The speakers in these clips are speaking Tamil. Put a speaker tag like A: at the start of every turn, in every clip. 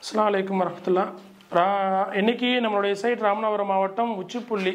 A: அஸ்லாம் வலைக்கம் வரமத்துல்லா ரா இன்னைக்கு நம்மளுடைய சைட் ராமநாதபுரம் மாவட்டம் உச்சிப்புள்ளி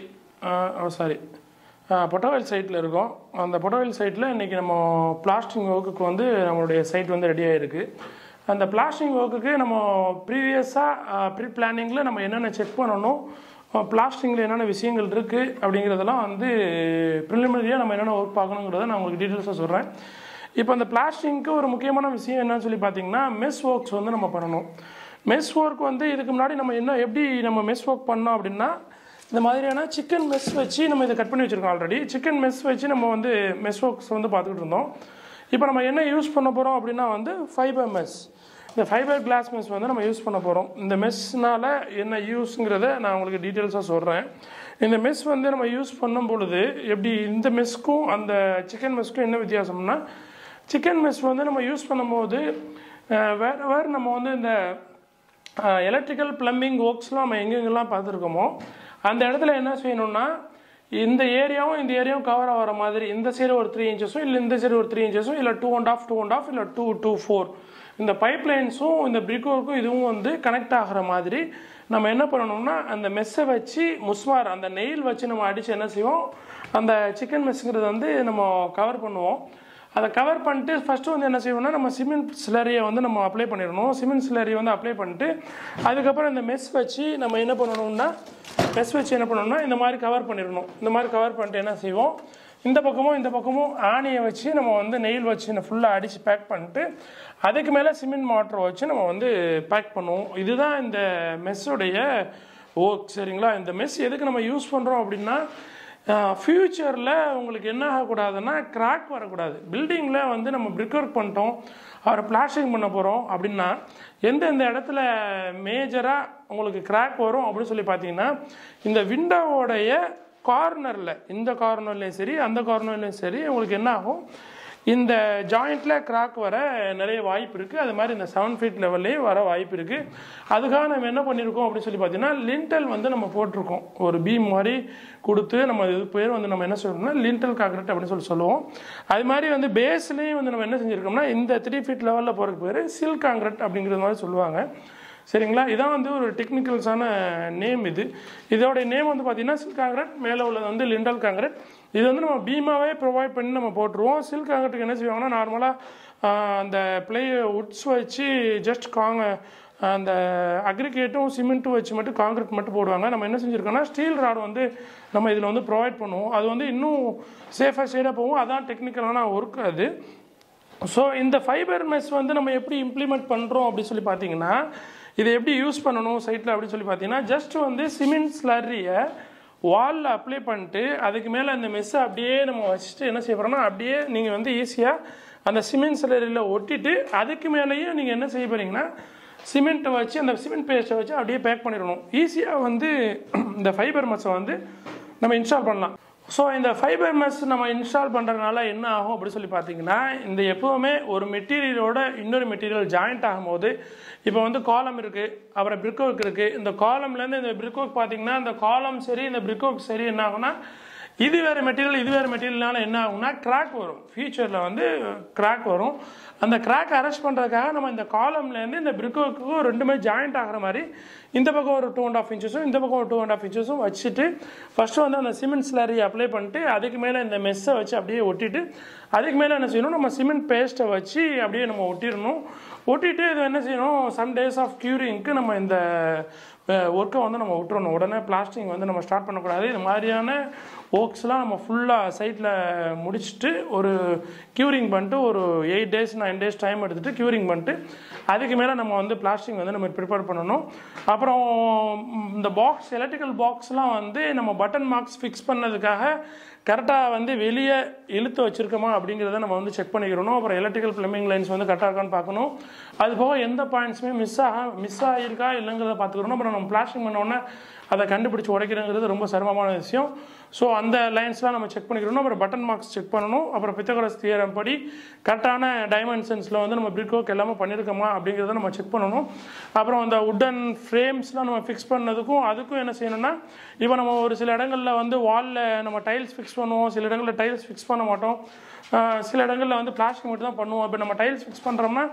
A: சாரி பொட்டவயல் சைட்டில் இருக்கோம் அந்த பொட்டவயல் சைட்டில் இன்றைக்கி நம்ம பிளாஸ்டிங் ஒர்க்குக்கு வந்து நம்மளுடைய சைட் வந்து ரெடி ஆகிருக்கு அந்த பிளாஸ்டிங் ஒர்க்குக்கு நம்ம ப்ரீவியஸாக ப்ரீ பிளானிங்கில் நம்ம என்னென்ன செக் பண்ணணும் பிளாஸ்டிங்கில் என்னென்ன விஷயங்கள் இருக்குது அப்படிங்கிறதெல்லாம் வந்து ப்ரிலிமினரியாக நம்ம என்னென்ன ஒர்க் பார்க்கணுங்கிறத நான் உங்களுக்கு டீட்டெயில்ஸாக சொல்கிறேன் இப்போ அந்த பிளாஸ்டிங்க்கு ஒரு முக்கியமான விஷயம் என்னன்னு சொல்லி பார்த்தீங்கன்னா மெஸ் ஒர்க்ஸ் வந்து நம்ம பண்ணணும் மெஸ் ஒர்க் வந்து இதுக்கு முன்னாடி நம்ம என்ன எப்படி நம்ம மெஸ் ஒர்க் பண்ணோம் அப்படின்னா இந்த மாதிரியான சிக்கன் மெஸ் வச்சு நம்ம இதை கட் பண்ணி வச்சுருக்கோம் ஆல்ரெடி சிக்கன் மெஸ் வச்சு நம்ம வந்து மெஸ் ஒர்க்ஸ் வந்து பார்த்துக்கிட்டு இருந்தோம் இப்போ நம்ம என்ன யூஸ் பண்ண போகிறோம் அப்படின்னா வந்து ஃபைபர் மெஸ் இந்த ஃபைபர் கிளாஸ் மெஸ் வந்து நம்ம யூஸ் பண்ண போகிறோம் இந்த மெஸ்னால் என்ன யூஸுங்கிறத நான் உங்களுக்கு டீட்டெயில்ஸாக சொல்கிறேன் இந்த மெஸ் வந்து நம்ம யூஸ் பண்ணும் பொழுது எப்படி இந்த மெஸ்க்கும் அந்த சிக்கன் மெஸ்க்கும் என்ன வித்தியாசம்னா சிக்கன் மெஸ் வந்து நம்ம யூஸ் பண்ணும்போது வேறு வேறு நம்ம வந்து இந்த எலக்ட்ரிக்கல் ப்ளம்பிங் ஒர்க்ஸ்லாம் நம்ம எங்கெங்கெல்லாம் பார்த்துருக்கோமோ அந்த இடத்துல என்ன செய்யணும்னா இந்த ஏரியாவும் இந்த ஏரியாவும் கவர் ஆகிற மாதிரி இந்த சைடு ஒரு த்ரீ இன்ச்சஸும் இல்லை இந்த சைடு ஒரு த்ரீ இன்ச்சஸும் இல்லை two and half two and half இல்லை டூ டூ ஃபோர் இந்த பைப் லைன்ஸும் இந்த பிரிக் ஒர்க்கும் இதுவும் வந்து கனெக்ட் ஆகிற மாதிரி நம்ம என்ன பண்ணணும்னா அந்த மெஸ்ஸை வச்சு முஸ்மார் அந்த நெயில் வச்சு நம்ம அடித்து என்ன செய்வோம் அந்த சிக்கன் மெஸ்ஸுங்கிறது வந்து நம்ம கவர் பண்ணுவோம் அதை கவர் பண்ணிட்டு ஃபஸ்ட்டு வந்து என்ன செய்வோம்னா நம்ம சிமெண்ட் சிலரியை வந்து நம்ம அப்ளை பண்ணிடணும் சிமெண்ட் சிலரியை வந்து அப்ளை பண்ணிட்டு அதுக்கப்புறம் இந்த மெஸ் வச்சு நம்ம என்ன பண்ணணும்னா மெஸ் வச்சு என்ன பண்ணணும்னா இந்த மாதிரி கவர் பண்ணிடணும் இந்த மாதிரி கவர் பண்ணிட்டு என்ன செய்வோம் இந்த பக்கமும் இந்த பக்கமும் ஆணியை வச்சு நம்ம வந்து நெயில் வச்சு ஃபுல்லாக அடித்து பேக் பண்ணிட்டு அதுக்கு மேலே சிமெண்ட் மாட்டரை வச்சு நம்ம வந்து பேக் பண்ணுவோம் இதுதான் இந்த மெஸ்ஸுடைய ஒர்க் சரிங்களா இந்த மெஸ் எதுக்கு நம்ம யூஸ் பண்ணுறோம் அப்படின்னா ஃப்யூச்சரில் உங்களுக்கு என்ன ஆகக்கூடாதுன்னா கிராக் வரக்கூடாது பில்டிங்கில் வந்து நம்ம பிரிக் ஒர்க் பண்ணிட்டோம் அவரை பிளாஸ்டிங் பண்ண போகிறோம் அப்படின்னா எந்தெந்த இடத்துல மேஜராக உங்களுக்கு கிராக் வரும் அப்படின்னு சொல்லி பார்த்தீங்கன்னா இந்த விண்டோவோடைய கார்னரில் இந்த கார்னர்லேயும் சரி அந்த கார்னர்லேயும் சரி உங்களுக்கு என்ன ஆகும் இந்த ஜாயிண்டில் கிராக் வர நிறைய வாய்ப்பு இருக்குது அது மாதிரி இந்த செவன் ஃபீட் லெவல்லையும் வர வாய்ப்பு இருக்குது அதுக்காக நம்ம என்ன பண்ணியிருக்கோம் அப்படின்னு சொல்லி பார்த்தீங்கன்னா லிண்டல் வந்து நம்ம போட்டிருக்கோம் ஒரு பீம் மாதிரி கொடுத்து நம்ம இது பேர் வந்து நம்ம என்ன சொல்லணும்னா லிண்டல் காங்கிரட் அப்படின்னு சொல்லி சொல்லுவோம் அது மாதிரி வந்து பேஸ்லேயும் வந்து நம்ம என்ன செஞ்சுருக்கோம்னா இந்த த்ரீ ஃபீட் லெவலில் போகிறதுக்கு பேர் சில் காங்கிரட் அப்படிங்கிறது மாதிரி சொல்லுவாங்க சரிங்களா இதான் வந்து ஒரு டெக்னிக்கல்ஸான நேம் இது இதோடைய நேம் வந்து பார்த்தீங்கன்னா சில் காங்கிரட் மேலே உள்ளது வந்து லிண்டல் காங்கிரட் இது வந்து நம்ம பீமாவே ப்ரொவைட் பண்ணி நம்ம போட்டுருவோம் சில் காங்கிரட்டுக்கு என்ன செய்வாங்கன்னா நார்மலாக அந்த பிளே உட்ஸ் வச்சு ஜஸ்ட் காங்க அந்த அக்ரிகேட்டும் சிமெண்ட்டும் வச்சு மட்டும் காங்கிரீட் மட்டும் போடுவாங்க நம்ம என்ன செஞ்சுருக்கோம்னா ஸ்டீல் ராட் வந்து நம்ம இதில் வந்து ப்ரொவைட் பண்ணுவோம் அது வந்து இன்னும் சேஃபாக சைடாக போகும் அதான் டெக்னிக்கலான ஒர்க் அது ஸோ இந்த ஃபைபர் மெஸ் வந்து நம்ம எப்படி இம்ப்ளிமெண்ட் பண்ணுறோம் அப்படின்னு சொல்லி பார்த்தீங்கன்னா இதை எப்படி யூஸ் பண்ணணும் சைட்டில் அப்படின்னு சொல்லி பார்த்தீங்கன்னா ஜஸ்ட் வந்து சிமெண்ட் ஸ்லரியை வாலில் அப்ளை பண்ணிட்டு அதுக்கு மேலே அந்த மெஸ்ஸை அப்படியே நம்ம வச்சுட்டு என்ன செய்ய போகிறோம்னா அப்படியே நீங்கள் வந்து ஈஸியாக அந்த சிமெண்ட் ஸ்லரியில் ஒட்டிட்டு அதுக்கு மேலேயும் நீங்கள் என்ன செய்ய போகிறீங்கன்னா சிமெண்ட்டை வச்சு அந்த சிமெண்ட் பேஸ்ட்டை வச்சு அப்படியே பேக் பண்ணிடணும் ஈஸியாக வந்து இந்த ஃபைபர் மெஸ்ஸை வந்து நம்ம இன்ஸ்டால் பண்ணலாம் ஸோ இந்த ஃபைபர் மெஸ் நம்ம இன்ஸ்டால் பண்ணுறதுனால என்ன ஆகும் அப்படின்னு சொல்லி பார்த்தீங்கன்னா இந்த எப்போவுமே ஒரு மெட்டீரியலோட இன்னொரு மெட்டீரியல் ஜாயிண்ட் ஆகும்போது இப்போ வந்து காலம் இருக்குது அப்புறம் பிரிக் ஒர்க் இருக்குது இந்த காலம்லேருந்து இந்த பிரிக் ஒர்க் பார்த்தீங்கன்னா இந்த காலம் சரி இந்த பிரிக் ஒர்க் சரி என்ன ஆகும்னா இது வேறு மெட்டீரியல் இது வேறு மெட்டீரியல்னால என்ன ஆகும்னா கிராக் வரும் ஃபியூச்சரில் வந்து கிராக் வரும் அந்த கிராக் அரெஸ்ட் பண்ணுறதுக்காக நம்ம இந்த காலம்லேருந்து இந்த பிரிக் ஒர்க்குக்கும் ரெண்டுமே ஜாயிண்ட் ஆகிற மாதிரி இந்த பக்கம் ஒரு டூ அண்ட் ஆஃப் இன்ச்சஸும் இந்த பக்கம் ஒரு டூ அண்ட் ஆஃப் இன்ச்சஸும் வச்சுட்டு ஃபஸ்ட்டு வந்து அந்த சிமெண்ட் ஸ்லரி அப்ளை பண்ணிட்டு அதுக்கு மேலே இந்த மெஸ்ஸை வச்சு அப்படியே ஒட்டிட்டு அதுக்கு மேலே என்ன செய்யணும் நம்ம சிமெண்ட் பேஸ்ட்டை வச்சு அப்படியே நம்ம ஒட்டிடணும் ஒட்டிட்டு இது என்ன செய்யணும் சம் டேஸ் ஆஃப் க்யூரிங்க்கு நம்ம இந்த ஒர்க்கை வந்து நம்ம விட்டுறணும் உடனே பிளாஸ்டிங் வந்து நம்ம ஸ்டார்ட் பண்ணக்கூடாது இது மாதிரியான ஒர்க்ஸ்லாம் நம்ம ஃபுல்லாக சைட்டில் முடிச்சுட்டு ஒரு க்யூரிங் பண்ணிட்டு ஒரு eight days nine days time எடுத்துகிட்டு க்யூரிங் பண்ணிட்டு அதுக்கு மேலே நம்ம வந்து பிளாஸ்டிக் வந்து நம்ம ப்ரிப்பேர் பண்ணணும் அப்புறம் இந்த பாக்ஸ் எலக்ட்ரிக்கல் பாக்ஸ்லாம் வந்து நம்ம பட்டன் மார்க்ஸ் ஃபிக்ஸ் பண்ணதுக்காக கரெக்டாக வந்து வெளியே இழுத்து வச்சுருக்கோமா அப்படிங்கிறத நம்ம வந்து செக் பண்ணிக்கிறணும் அப்புறம் எலக்ட்ரிக்கல் ப்ளம்பிங் லைன்ஸ் வந்து கரெக்டாக இருக்கான்னு பார்க்கணும் அது போக எந்த பாயிண்ட்ஸுமே மிஸ் ஆக மிஸ் ஆகிருக்கா இல்லைங்கிறத பார்த்துக்கிறோம் அப்புறம் நம்ம பிளாஸ்டிங் பண்ணோன்னே அதை கண்டுபிடிச்சி உடைக்கிறங்கிறது ரொம்ப சிரமமான விஷயம் ஸோ அந்த லைன்ஸ்லாம் நம்ம செக் பண்ணிக்கிறோம் அப்புறம் பட்டன் மார்க்ஸ் செக் பண்ணணும் அப்புறம் பித்தகரஸ் தியரம் படி கரெக்டான டைமென்ஷன்ஸில் வந்து நம்ம பிரிக் ஒர்க் எல்லாமே பண்ணியிருக்கோமா அப்படிங்கிறத நம்ம செக் பண்ணணும் அப்புறம் அந்த உட்டன் ஃப்ரேம்ஸ்லாம் நம்ம ஃபிக்ஸ் பண்ணதுக்கும் அதுக்கும் என்ன செய்யணும்னா இப்போ நம்ம ஒரு சில இடங்களில் வந்து வாலில் நம்ம டைல்ஸ் ஃபிக்ஸ் பண்ணுவோம் சில இடங்களில் டைல்ஸ் ஃபிக்ஸ் பண்ண மாட்டோம் சில இடங்களில் வந்து பிளாஸ்டிக் மட்டும் தான் பண்ணுவோம் இப்போ நம்ம டைல்ஸ் ஃபிக்ஸ் பண்ணுறோம்னா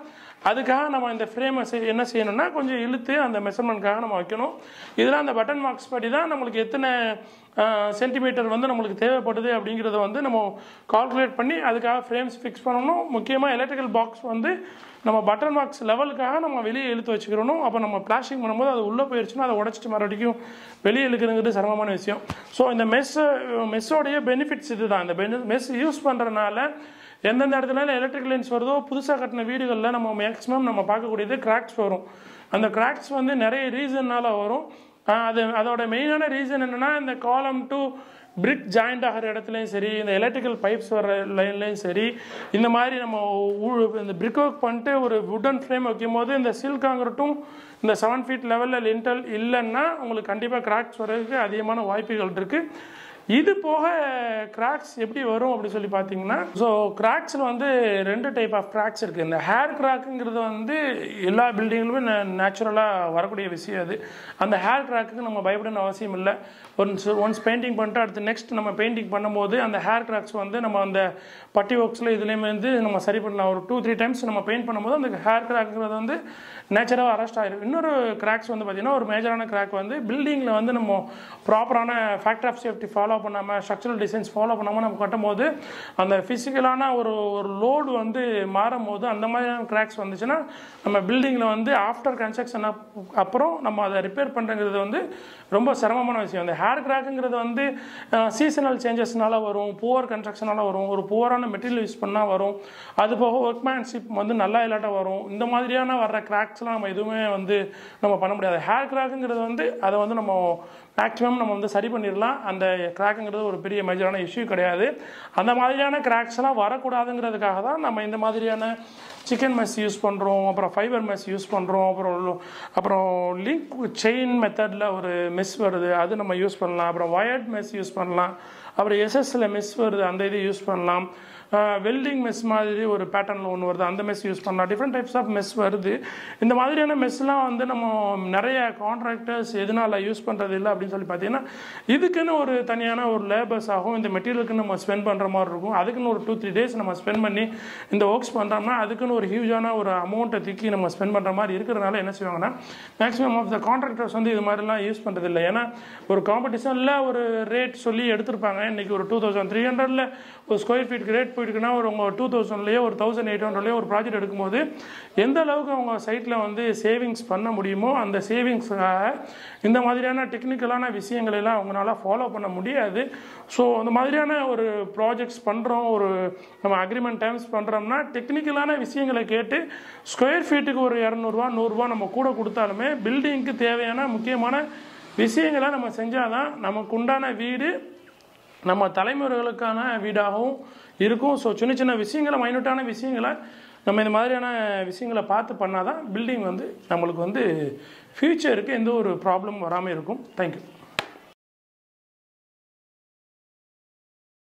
A: அதுக்காக நம்ம இந்த ஃப்ரேமை என்ன செய்யணும்னா கொஞ்சம் இழுத்து அந்த மெஷர்மெண்ட்காக நம்ம வைக்கணும் இதில் அந்த பட்டன் மார்க்ஸ் படி தான் நம்மளுக்கு எத்தனை சென்டிமீட்டர் வந்து நம்மளுக்கு தேவைப்படுது அப்படிங்கிறத வந்து நம்ம கால்குலேட் பண்ணி அதுக்காக ஃப்ரேம்ஸ் ஃபிக்ஸ் பண்ணணும் முக்கியமாக எலக்ட்ரிக்கல் பாக்ஸ் வந்து நம்ம பட்டன் பாக்ஸ் லெவலுக்காக நம்ம வெளியே இழுத்து வச்சுக்கிறணும் அப்போ நம்ம பிளாஸ்டிக் பண்ணும்போது அது உள்ளே போயிடுச்சுன்னா அதை உடச்சிட்டு மறுபடியும் வெளியே இழுக்கிறதுங்கிறது சிரமமான விஷயம் ஸோ இந்த மெஸ் மெஸ்ஸோடைய பெனிஃபிட்ஸ் இதுதான் இந்த பெனி மெஸ் யூஸ் பண்ணுறதுனால எந்தெந்த இடத்துல எலக்ட்ரிக் லைன்ஸ் வருதோ புதுசாக கட்டின வீடுகளில் நம்ம மேக்ஸிமம் நம்ம பார்க்கக்கூடியது கிராக்ஸ் வரும் அந்த கிராக்ஸ் வந்து நிறைய ரீசன்னால வரும் ஆஹ் அது அதோட மெயினான ரீசன் என்னன்னா இந்த காலம் டு பிரிக் ஜாயிண்ட் ஆகிற இடத்துலையும் சரி இந்த எலக்ட்ரிக்கல் பைப்ஸ் வர லைன்லையும் சரி இந்த மாதிரி நம்ம ஊ- இந்த பிரிக் ஒர்க் பண்ணிட்டு ஒரு வுடன் ஃப்ரேம் வைக்கும் போது இந்த சில் காங்கிரட்டும் இந்த செவன் ஃபீட் லெவலில் லிண்டல் இல்லைன்னா உங்களுக்கு கண்டிப்பாக கிராக்ஸ் வர்றதுக்கு அதிகமான வாய்ப்புகள் இருக்குது இது போக கிராக்ஸ் எப்படி வரும் அப்படி சொல்லி பார்த்தீங்கன்னா ஸோ கிராக்ஸில் வந்து ரெண்டு டைப் ஆஃப் கிராக்ஸ் இருக்குது இந்த ஹேர் கிராக்குங்கிறது வந்து எல்லா பில்டிங்லுமே நேச்சுரலாக வரக்கூடிய விஷயம் அது அந்த ஹேர் கிராக்குக்கு நம்ம பயப்படணும் அவசியம் இல்லை ஒன்ஸ் ஒன்ஸ் பெயிண்டிங் பண்ணிட்டு அடுத்து நெக்ஸ்ட் நம்ம பெயிண்டிங் பண்ணும்போது அந்த ஹேர் கிராக்ஸ் வந்து நம்ம அந்த பட்டி ஒர்க்ஸில் இதுலேயுமே வந்து நம்ம சரி பண்ணலாம் ஒரு டூ த்ரீ டைம்ஸ் நம்ம பெயிண்ட் பண்ணும்போது அந்த ஹேர் கிராக்குங்கிறது வந்து நேச்சராக அரெஸ்ட் ஆயிரும் இன்னொரு கிராக்ஸ் வந்து பார்த்தீங்கன்னா ஒரு மேஜரான கிராக் வந்து பில்டிங்கில் வந்து நம்ம ப்ராப்பரான ஃபேக்டர் ஆஃப் சேஃப்டி ஃபாலோ பண்ணாமல் ஸ்ட்ரக்சரல் டிசைன்ஸ் ஃபாலோ பண்ணாமல் நம்ம கட்டும்போது அந்த ஃபிசிக்கலான ஒரு ஒரு லோடு வந்து மாறும் போது அந்த மாதிரியான கிராக்ஸ் வந்துச்சுன்னா நம்ம பில்டிங்கில் வந்து ஆஃப்டர் கன்ஸ்ட்ரக்ஷன் அப்புறம் நம்ம அதை ரிப்பேர் பண்ணுறங்கிறது வந்து ரொம்ப சிரமமான விஷயம் அந்த ஹேர் கிராக்குங்கிறது வந்து சீசனல் சேஞ்சஸ்னால வரும் புவர் கன்ஸ்ட்ரக்ஷனால வரும் ஒரு புவரான மெட்டீரியல் யூஸ் பண்ணால் வரும் அது போக ஒர்க்மேன்ஷிப் வந்து நல்லா இல்லாட்ட வரும் இந்த மாதிரியான வர்ற கிராக்ஸ்லாம் நம்ம எதுவுமே வந்து நம்ம பண்ண முடியாது ஹேர் கிராக்குங்கிறது வந்து அதை வந்து நம்ம மேக்ஸிமம் நம்ம வந்து சரி பண்ணிடலாம் அந்த கிராக்குங்கிறது ஒரு பெரிய மேஜரான இஷ்யூ கிடையாது அந்த மாதிரியான கிராக்ஸ் எல்லாம் வரக்கூடாதுங்கிறதுக்காக தான் நம்ம இந்த மாதிரியான சிக்கன் மெஸ் யூஸ் பண்ணுறோம் அப்புறம் ஃபைபர் மெஸ் யூஸ் பண்ணுறோம் அப்புறம் lo- அப்புறம் லிங்க் செயின் மெத்தடில் ஒரு மெஸ் வருது அது நம்ம யூஸ் பண்ணலாம் அப்புறம் வயர்ட் மெஸ் யூஸ் பண்ணலாம் அப்புறம் எஸ்எஸ்ல மெஸ் வருது அந்த இது யூஸ் பண்ணலாம் வெல்டிங் மெஸ் மாதிரி ஒரு பேட்டர்னில் ஒன்று வருது அந்த மெஸ் யூஸ் பண்ணலாம் டிஃப்ரெண்ட் டைப்ஸ் ஆஃப் மெஸ் வருது இந்த மாதிரியான மெஸ்லாம் வந்து நம்ம நிறைய கான்ட்ராக்டர்ஸ் எதனால யூஸ் பண்ணுறது இல்லை அப்படின்னு சொல்லி பார்த்தீங்கன்னா இதுக்குன்னு ஒரு தனியான ஒரு லேபர்ஸ் ஆகும் இந்த மெட்டீரியலுக்கு நம்ம ஸ்பெண்ட் பண்ணுற மாதிரி இருக்கும் அதுக்குன்னு ஒரு டூ த்ரீ டேஸ் நம்ம ஸ்பெண்ட் பண்ணி இந்த ஒர்க்ஸ் பண்ணுறோம்னா அதுக்குன்னு ஒரு ஹியூஜான ஒரு அமௌண்ட்டை தூக்கி நம்ம ஸ்பெண்ட் பண்ணுற மாதிரி இருக்கிறதுனால என்ன செய்வாங்கன்னா மேக்ஸிமம் ஆஃப் த கான்ட்ராக்டர்ஸ் வந்து இது மாதிரிலாம் யூஸ் பண்ணுறது இல்லை ஏன்னா ஒரு காம்படிஷனில் ஒரு ரேட் சொல்லி எடுத்திருப்பாங்க இன்னைக்கு ஒரு டூ தௌசண்ட் த்ரீ ஹண்ட்ரட்ல ஒரு ஸ்கொயர் ஃபீட்டுக்கு ரேட் போயிருக்குன்னா ஒரு உங்க டூ தௌசண்ட்லேயோ ஒரு தௌசண்ட் எயிட் ஹண்ட்ரட்லேயோ ஒரு ப்ராஜெக்ட் எடுக்கும்போது எந்த அளவுக்கு அவங்க சைட்டில் வந்து சேவிங்ஸ் பண்ண முடியுமோ அந்த சேவிங்ஸாக இந்த மாதிரியான டெக்னிக்கலான விஷயங்கள் எல்லாம் அவங்களால ஃபாலோ பண்ண முடியாது ஸோ அந்த மாதிரியான ஒரு ப்ராஜெக்ட்ஸ் பண்ணுறோம் ஒரு நம்ம அக்ரிமெண்ட் டேர்ம்ஸ் பண்ணுறோம்னா டெக்னிக்கலான விஷயங்களை கேட்டு ஸ்கொயர் ஃபீட்டுக்கு ஒரு இரநூறுவா நூறுரூவா நம்ம கூட கொடுத்தாலுமே பில்டிங்க்கு தேவையான முக்கியமான விஷயங்களை நம்ம செஞ்சாதான் நமக்கு உண்டான வீடு நம்ம தலைமுறைகளுக்கான வீடாகவும் இருக்கும் ஸோ சின்ன சின்ன விஷயங்களை மைனூட்டான விஷயங்களை நம்ம இந்த மாதிரியான விஷயங்களை பார்த்து பண்ணாதான் பில்டிங் வந்து நம்மளுக்கு வந்து ஃப்யூச்சருக்கு எந்த ஒரு ப்ராப்ளம் வராமல் இருக்கும் தேங்க்யூ